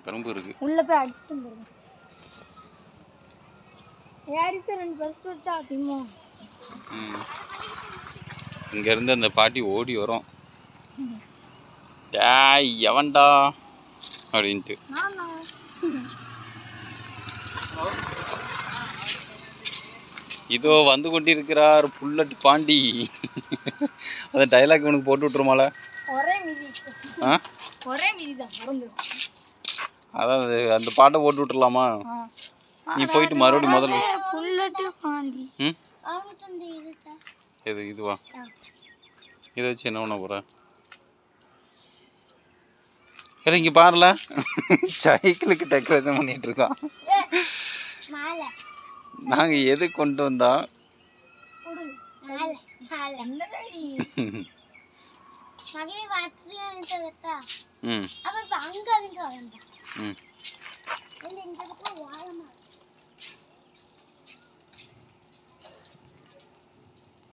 கரும்பு இருக்கு உள்ள போய் அடிச்சுட்டு வந்துருங்க யாருக்கு ரெண்டு ஃபர்ஸ்ட் விட்டா திம்மோ ம். இங்க இருந்து அந்த பாட்டி ஓடி வரும் டேய் எவன்டா அப்படின்ட்டு நானா இதோ வந்து கொண்டிருக்கிறார் புல்லட் பாண்டி அந்த டைலாக் உனக்கு போட்டு விட்டுருமால ஒரே மிதி ஆ ஒரே மிதி தான் மறந்து அதான் அது- அந்த பாட்டை போட்டு விட்டுறலாமா நீ போயிட்டு மறுபடியும் முதல்ல புல்லட்டு பாண்டி ம் அவங்க வந்து இதுதான் எது இதுவா இதை வச்சு என்ன பண்ண போற ஏடா இங்கே பாருல சைக்கிளுக்கு டெக்கரேஷன் பண்ணிட்டு இருக்கோம் மேலே நாங்கள் எது கொண்டு வந்தோம் கொடு மேலே மேலே என்னடி மகே வாத்தியா ம் அப்ப இப்ப அங்க இருந்து வரண்டா ம் இந்த இந்த பக்கம் வா